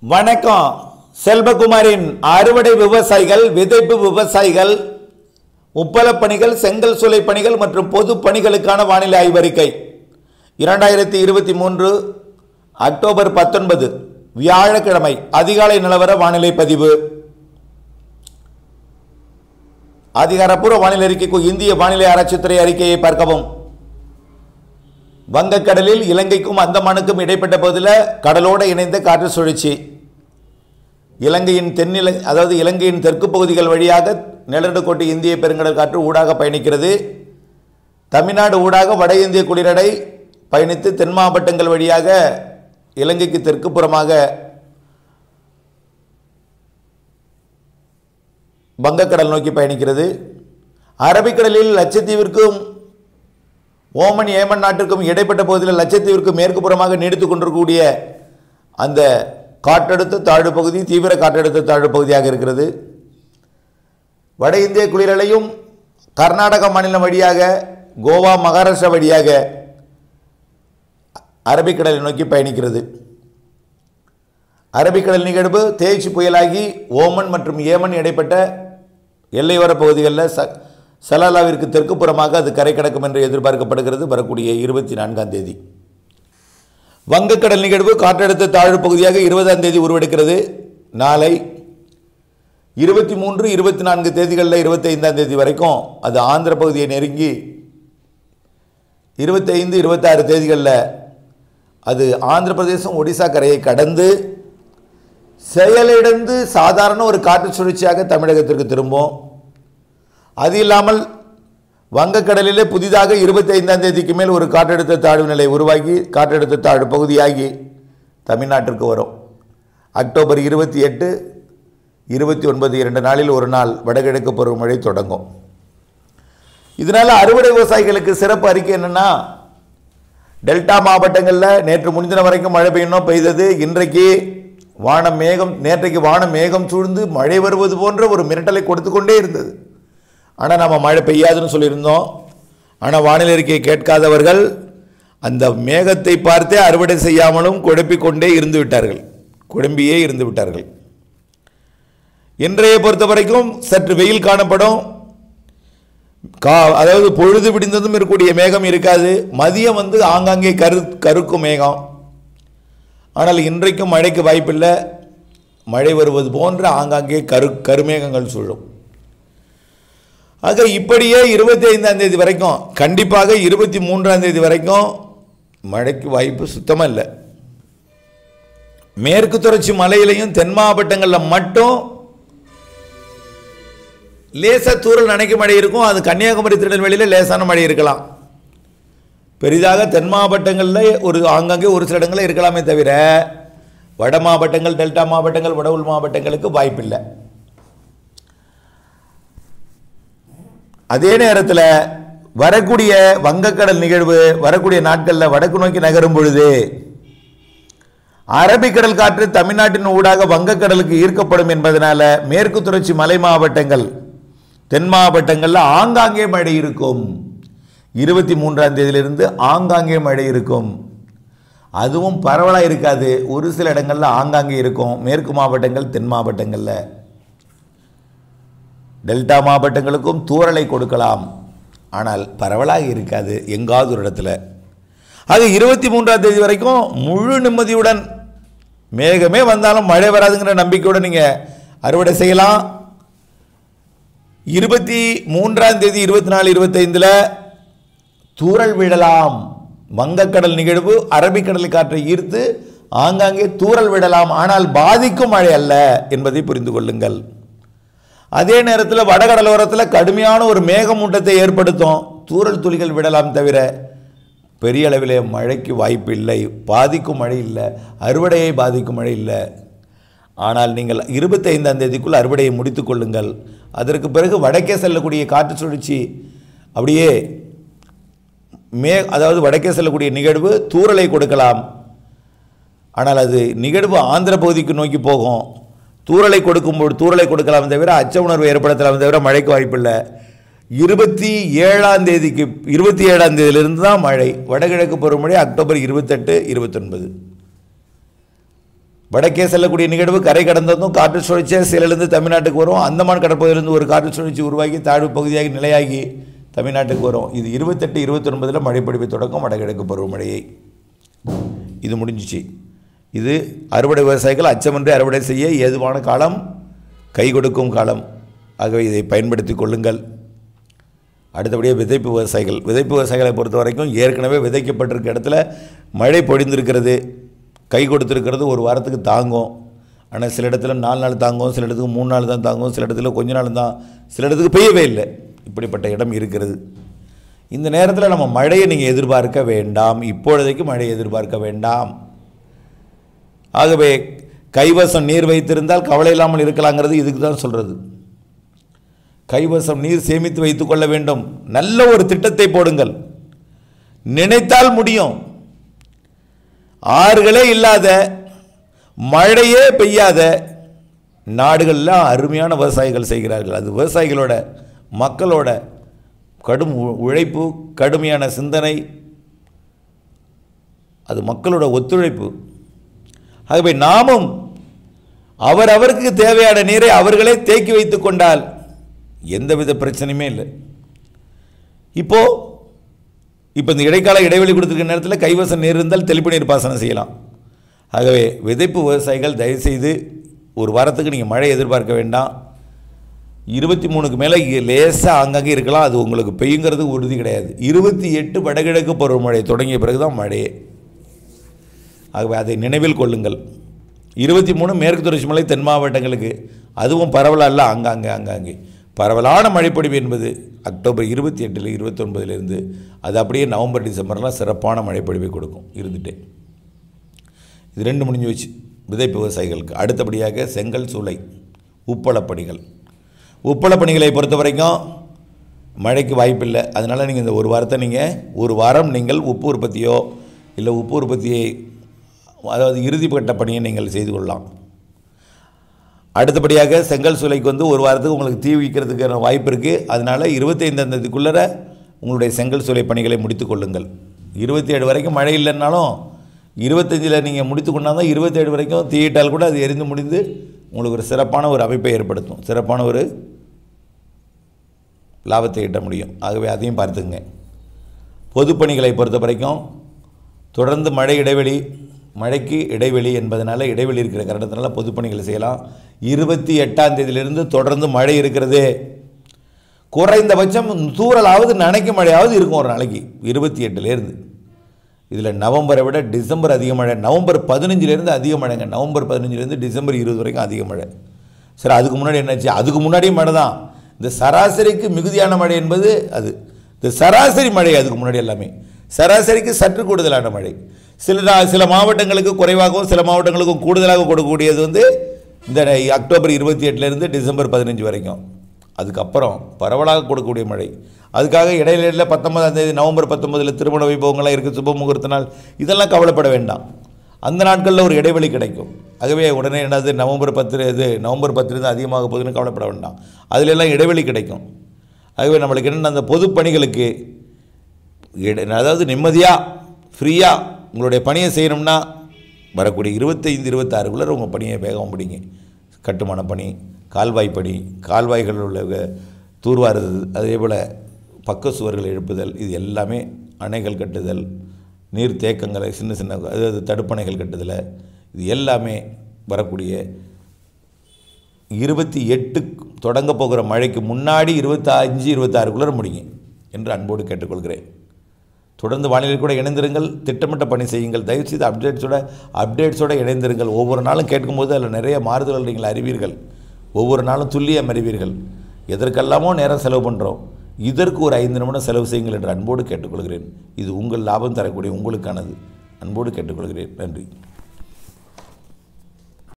வணக்கம் செல்வகுமாரின் அறுவடை விவசாயிகள் விதைப்பு விவசாயிகள் உப்பளப் பணிகள் செங்கல் சூளை பணிகள் மற்றும் பொது பணிகளுக்கான வானிலை ஆய்வறிக்கை இரண்டாயிரத்தி இருபத்தி மூன்று அக்டோபர் பத்தொன்பது வியாழக்கிழமை அதிகாலை நிலவர வானிலை பதிவு அதிகாரப்பூர்வ வானிலை அறிக்கைக்கு இந்திய வானிலை ஆராய்ச்சித்துறை அறிக்கையை பார்க்கவும் வங்கக்கடலில் இலங்கைக்கும் அந்தமானுக்கும் இடைப்பட்ட பகுதியில் கடலோடு இணைந்த காற்று சுழற்சி இலங்கையின் தென்னில அதாவது இலங்கையின் தெற்கு பகுதிகள் வழியாக நிலநடுக்கோட்டு இந்திய பெருங்கடல் காற்று ஊடாக பயணிக்கிறது தமிழ்நாடு ஊடாக வட இந்திய குளிரடை பயணித்து தென் மாவட்டங்கள் வழியாக இலங்கைக்கு தெற்கு புறமாக வங்கக்கடல் நோக்கி பயணிக்கிறது அரபிக்கடலில் லட்சத்தீவிற்கும் ஓமன் ஏமன் நாட்டிற்கும் இடைப்பட்ட பகுதியில் லட்சத்தீவிற்கு மேற்கு புறமாக நீடித்துக் கொண்டிருக்கக்கூடிய அந்த காற்றழுத்த தாழ்வு பகுதி தீவிர காற்றழுத்த தாழ்வு பகுதியாக இருக்கிறது வட இந்திய குளிரலையும் கர்நாடக மாநிலம் வழியாக கோவா மகாராஷ்டிரா வழியாக அரபிக்கடலை நோக்கி பயணிக்கிறது அரபிக்கடல் நிகழ்வு தேய்ச்சி புயலாகி ஓமன் மற்றும் ஏமன் இடைப்பட்ட எல்லையோர பகுதிகளில் ச சலாலாவிற்கு தெற்கு புறமாக அது கரை கடக்கும் என்று எதிர்பார்க்கப்படுகிறது வரக்கூடிய இருபத்தி நான்காம் தேதி வங்கக்கடல் நிகழ்வு காற்றழுத்த தாழ்வு பகுதியாக இருபதாம் தேதி உருவெடுக்கிறது நாளை இருபத்தி மூன்று இருபத்தி நான்கு தேதிகளில் இருபத்தைந்தாம் தேதி வரைக்கும் அது ஆந்திர பகுதியை நெருங்கி இருபத்தைந்து இருபத்தாறு தேதிகளில் அது ஆந்திர பிரதேசம் ஒடிசா கரையை கடந்து செயலிழந்து சாதாரண ஒரு காற்று சுழற்சியாக தமிழகத்திற்கு திரும்பும் அது இல்லாமல் வங்கக்கடலிலே புதிதாக இருபத்தைந்தாம் தேதிக்கு மேல் ஒரு காற்றழுத்த தாழ்வு நிலை உருவாகி காற்றழுத்த தாழ்வு பகுதியாகி தமிழ்நாட்டிற்கு வரும் அக்டோபர் இருபத்தி எட்டு இருபத்தி ஒன்பது இரண்டு நாளில் ஒரு நாள் வடகிழக்கு பருவமழை தொடங்கும் இதனால் அறுவடை விவசாயிகளுக்கு சிறப்பு அறிக்கை என்னென்னா டெல்டா மாவட்டங்களில் நேற்று முன்தின வரைக்கும் மழை பெய்யணும் பெய்தது இன்றைக்கு வானம் மேகம் நேற்றைக்கு வானம் மேகம் சூழ்ந்து மழை வருவது போன்ற ஒரு மிரட்டலை கொடுத்து கொண்டே இருந்தது ஆனால் நம்ம மழை பெய்யாதுன்னு சொல்லியிருந்தோம் ஆனால் வானிலை அறிக்கையை கேட்காதவர்கள் அந்த மேகத்தை பார்த்தே அறுவடை செய்யாமலும் குழப்பிக் கொண்டே இருந்து விட்டார்கள் குழம்பியே இருந்து விட்டார்கள் இன்றைய பொறுத்த வரைக்கும் சற்று வெயில் காணப்படும் கா அதாவது பொழுது விடிந்ததும் இருக்கக்கூடிய மேகம் இருக்காது மதியம் வந்து ஆங்காங்கே கரு கருக்கும் மேகம் ஆனால் இன்றைக்கும் மழைக்கு வாய்ப்பில்லை மழை வருவது போன்ற ஆங்காங்கே கரு கருமேகங்கள் சூழும் ஆக இப்படியே இருபத்தி ஐந்தாம் தேதி வரைக்கும் கண்டிப்பாக இருபத்தி மூன்றாம் தேதி வரைக்கும் மழைக்கு வாய்ப்பு சுத்தமாக இல்லை மேற்கு தொடர்ச்சி மலையிலையும் தென் மாவட்டங்களில் மட்டும் லேசா தூரல் நனைக்க மழை இருக்கும் அது கன்னியாகுமரி திருநெல்வேலியில் லேசான மழை இருக்கலாம் பெரிதாக தென் மாவட்டங்களில் ஒரு ஆங்காங்கே ஒரு சில இடங்களில் இருக்கலாமே தவிர வட மாவட்டங்கள் டெல்டா மாவட்டங்கள் வட உள் மாவட்டங்களுக்கு வாய்ப்பில்லை அதே நேரத்தில் வரக்கூடிய வங்கக்கடல் நிகழ்வு வரக்கூடிய நாட்களில் வடக்கு நோக்கி நகரும் பொழுது அரபிக்கடல் காற்று தமிழ்நாட்டின் ஊடாக வங்கக்கடலுக்கு ஈர்க்கப்படும் என்பதனால மேற்கு தொடர்ச்சி மலை மாவட்டங்கள் தென் மாவட்டங்களில் ஆங்காங்கே மழை இருக்கும் இருபத்தி மூன்றாம் தேதியிலிருந்து ஆங்காங்கே மழை இருக்கும் அதுவும் பரவலாக இருக்காது ஒரு சில இடங்களில் ஆங்காங்கே இருக்கும் மேற்கு மாவட்டங்கள் தென் மாவட்டங்களில் டெல்டா மாவட்டங்களுக்கும் தூறலை கொடுக்கலாம் ஆனால் பரவலாக இருக்காது எங்காவது ஒரு இடத்துல அது இருபத்தி மூன்றாம் தேதி வரைக்கும் முழு நிம்மதியுடன் மேகமே வந்தாலும் மழை வராதுங்கிற நம்பிக்கையோடு நீங்கள் அறுவடை செய்யலாம் இருபத்தி மூன்றாம் தேதி இருபத்தி நாலு இருபத்தைந்தில் தூறல் விழலாம் வங்கக்கடல் நிகழ்வு அரபிக்கடல் காற்றை ஈர்த்து ஆங்காங்கே தூறல் விடலாம் ஆனால் பாதிக்கும் மழை அல்ல என்பதை புரிந்து கொள்ளுங்கள் அதே நேரத்தில் வடகடலோரத்தில் கடுமையான ஒரு மேகமூட்டத்தை ஏற்படுத்தும் தூறல் துளிகள் விடலாம் தவிர பெரிய அளவில் மழைக்கு வாய்ப்பு இல்லை பாதிக்கும் மழை இல்லை அறுவடையை பாதிக்கும் மழை இல்லை ஆனால் நீங்கள் இருபத்தைந்தாம் தேதிக்குள் அறுவடையை முடித்து கொள்ளுங்கள் அதற்கு பிறகு வடக்கே செல்லக்கூடிய காற்று சுழற்சி அப்படியே மே அதாவது வடக்கே செல்லக்கூடிய நிகழ்வு தூறலை கொடுக்கலாம் ஆனால் அது நிகழ்வு ஆந்திர பகுதிக்கு நோக்கி போகும் தூறலை கொடுக்கும்போது தூறலை கொடுக்கலாம் தவிர அச்ச உணர்வு ஏற்படுத்தலாம் தவிர மழைக்கு வாய்ப்பில்லை இருபத்தி ஏழாம் தேதிக்கு இருபத்தி ஏழாம் தேதியிலிருந்து தான் மழை வடகிழக்கு பருவமழை அக்டோபர் இருபத்தெட்டு இருபத்தொன்பது வடக்கே செல்லக்கூடிய நிகழ்வு கரை கடந்ததும் காற்று சுழற்சியாக சிலிருந்து தமிழ்நாட்டுக்கு வரும் அந்தமான் கடற்பகுதியிலிருந்து ஒரு காற்று சுழற்சி உருவாகி தாழ்வு பகுதியாகி நிலையாகி தமிழ்நாட்டுக்கு வரும் இது இருபத்தெட்டு இருபத்தொன்பதில் மழைப்பொழிவு தொடக்கம் வடகிழக்கு பருவமழையை இது முடிஞ்சிச்சு இது அறுவடை விவசாயிகள் அச்சமின்றி அறுவடை செய்ய ஏதுவான காலம் கை கொடுக்கும் காலம் ஆகவே இதை பயன்படுத்தி கொள்ளுங்கள் அடுத்தபடியாக விதைப்பு விவசாயிகள் விதைப்பு விவசாயிகளை பொறுத்த வரைக்கும் ஏற்கனவே விதைக்கப்பட்டிருக்க இடத்துல மழை பொழிந்திருக்கிறது கை கொடுத்துருக்கிறது ஒரு வாரத்துக்கு தாங்கும் ஆனால் சில இடத்துல நாலு நாள் தாங்கும் சில இடத்துக்கு மூணு நாள் தான் தாங்கும் சில இடத்துல கொஞ்ச நாள் தான் சில இடத்துக்கு பெய்யவே இல்லை இப்படிப்பட்ட இடம் இருக்கிறது இந்த நேரத்தில் நம்ம மழையை நீங்கள் எதிர்பார்க்க வேண்டாம் இப்பொழுதைக்கு மழையை எதிர்பார்க்க வேண்டாம் ஆகவே கைவசம் நீர் வைத்திருந்தால் கவலை இல்லாமல் இருக்கலாங்கிறது இதுக்கு தான் சொல்கிறது கைவசம் நீர் சேமித்து வைத்துக் கொள்ள வேண்டும் நல்ல ஒரு திட்டத்தை போடுங்கள் நினைத்தால் முடியும் ஆறுகளே இல்லாத மழையே பெய்யாத நாடுகள்லாம் அருமையான விவசாயிகள் செய்கிறார்கள் அது விவசாயிகளோட மக்களோட கடும் உ- உழைப்பு கடுமையான சிந்தனை அது மக்களோட ஒத்துழைப்பு ஆகவே நாமும் அவரவருக்கு தேவையான நீரை அவர்களே தேக்கி வைத்துக் கொண்டால் எந்தவித பிரச்சனையுமே இல்லை இப்போ இப்போ இந்த இடைக்கால இடைவெளி கொடுத்துருக்க நேரத்தில் கைவசம் நீர் இருந்தால் தெளிப்பு நீர் பாசனம் செய்யலாம் ஆகவே விதைப்பு விவசாயிகள் தயவுசெய்து ஒரு வாரத்துக்கு நீங்கள் மழை எதிர்பார்க்க வேண்டாம் இருபத்தி மூணுக்கு மேலே லேசாக ஆங்காங்கே இருக்கலாம் அது உங்களுக்கு பெய்யுங்கிறது உறுதி கிடையாது இருபத்தி எட்டு வடகிழக்கு பருவமழை தொடங்கிய பிறகு தான் மழையே ஆகவே அதை நினைவில் கொள்ளுங்கள் இருபத்தி மூணு மேற்கு தொடர்ச்சி மலை தென் மாவட்டங்களுக்கு அதுவும் பரவலா அல்ல ஆங்காங்கே ஆங்காங்கே பரவலான மழைப்பொழிவு என்பது அக்டோபர் இருபத்தி எட்டில் இருபத்தொன்பதிலிருந்து அது அப்படியே நவம்பர் டிசம்பர்லாம் சிறப்பான மழைப்பொழிவை கொடுக்கும் இருந்துட்டே இது ரெண்டு முடிஞ்சு வச்சு விதைப்பு விவசாயிகளுக்கு அடுத்தபடியாக செங்கல் சூளை உப்பளப் பணிகள் உப்பளப் பணிகளை பொறுத்த வரைக்கும் மழைக்கு வாய்ப்பில்லை அதனால் நீங்கள் இந்த ஒரு வாரத்தை நீங்கள் ஒரு வாரம் நீங்கள் உப்பு உற்பத்தியோ இல்லை உப்பு உற்பத்தியை அதாவது இறுதிப்பட்ட பணியை நீங்கள் செய்து கொள்ளலாம் அடுத்தபடியாக செங்கல் சூளைக்கு வந்து ஒரு வாரத்துக்கு உங்களுக்கு தீ வைக்கிறதுக்கான வாய்ப்பு இருக்குது அதனால் இருபத்தைந்தாம் தேதிக்குள்ளே உங்களுடைய செங்கல் சூளை பணிகளை முடித்து கொள்ளுங்கள் இருபத்தி ஏழு வரைக்கும் மழை இல்லைன்னாலும் இருபத்தஞ்சில் நீங்கள் முடித்து கொண்டாதான் இருபத்தேழு வரைக்கும் தீயிட்டால் கூட அது எரிந்து முடிந்து உங்களுக்கு ஒரு சிறப்பான ஒரு அமைப்பை ஏற்படுத்தும் சிறப்பான ஒரு லாபத்தை ஈட்ட முடியும் ஆகவே அதையும் பார்த்துங்க பொதுப்பணிகளை பொறுத்த வரைக்கும் தொடர்ந்து மழை இடைவெளி மழைக்கு இடைவெளி என்பதனால இடைவெளி இருக்கிற காரணத்தினால பொதுப்பணிகளை செய்யலாம் இருபத்தி எட்டாம் தேதியிலிருந்து தொடர்ந்து மழை இருக்கிறது குறைந்தபட்சம் தூறலாவது நனைக்கும் மழையாவது இருக்கும் ஒரு நாளைக்கு இருபத்தி எட்டுலேருந்து இதில் நவம்பரை விட டிசம்பர் அதிக மழை நவம்பர் பதினஞ்சிலேருந்து அதிக மழைங்க நவம்பர் பதினஞ்சிலேருந்து டிசம்பர் இருபது வரைக்கும் அதிக மழை சரி அதுக்கு முன்னாடி என்னாச்சு அதுக்கு முன்னாடியும் மழை தான் இந்த சராசரிக்கு மிகுதியான மழை என்பது அது இந்த சராசரி மழை அதுக்கு முன்னாடி எல்லாமே சராசரிக்கு சற்று கூடுதலான மழை சில நா- சில மாவட்டங்களுக்கு குறைவாகவும் சில மாவட்டங்களுக்கும் கூடுதலாக கொடுக்கக்கூடியது வந்து இந்த அக்டோபர் இருபத்தி எட்டுலேருந்து டிசம்பர் பதினஞ்சு வரைக்கும் அதுக்கப்புறம் பரவலாக கொடுக்கக்கூடிய மழை அதுக்காக இடையில பத்தொன்பதாம் தேதி நவம்பர் பத்தொன்பதில் திருமண வைபவங்கள்லாம் இருக்குது சுப முகூர்த்த நாள் இதெல்லாம் கவலைப்பட வேண்டாம் அந்த நாட்களில் ஒரு இடைவெளி கிடைக்கும் ஆகவே உடனே என்னது நவம்பர் பத்து இது நவம்பர் பத்துலேருந்து அதிகமாக போகுதுன்னு கவலைப்பட வேண்டாம் அதுல எல்லாம் இடைவெளி கிடைக்கும் ஆகவே நம்மளுக்கு என்னென்ன அந்த பொது பணிகளுக்கு இட- அதாவது நிம்மதியாக ஃப்ரீயாக உங்களுடைய பணியை செய்யணும்னா வரக்கூடிய இருபத்தைந்து இருபத்தாறுக்குள்ளே உங்கள் பணியை வேகம் முடிங்க கட்டுமான பணி கால்வாய் பணி கால்வாய்களில் உள்ள வ- தூர்வாருது அதே போல் பக்க சுவர்கள் எழுப்புதல் இது எல்லாமே அணைகள் கட்டுதல் நீர் தேக்கங்களை சின்ன சின்ன அதாவது தடுப்பணைகள் கட்டுதல் இது எல்லாமே வரக்கூடிய இருபத்தி எட்டு தொடங்க போகிற மழைக்கு முன்னாடி இருபத்தஞ்சு இருபத்தாறுக்குள்ளே முடிங்க என்று அன்போடு கேட்டுக்கொள்கிறேன் தொடர்ந்து வானிலை கூட இணைந்திருங்கள் திட்டமிட்ட பணி செய்யுங்கள் தயவுசெய்து அப்டேட்ஸோட அப்டேட்ஸோட இணைந்திருங்கள் ஒவ்வொரு நாளும் கேட்கும்போது அதில் நிறைய மாறுதல்கள் நீங்கள் அறிவீர்கள் ஒவ்வொரு நாளும் துல்லியம் அறிவீர்கள் எதற்கெல்லாமோ நேரம் செலவு பண்ணுறோம் இதற்கு ஒரு ஐந்து நிமிடம் செலவு செய்யுங்கள் என்று அன்போடு கேட்டுக்கொள்கிறேன் இது உங்கள் லாபம் தரக்கூடிய உங்களுக்கானது அன்போடு கேட்டுக்கொள்கிறேன் நன்றி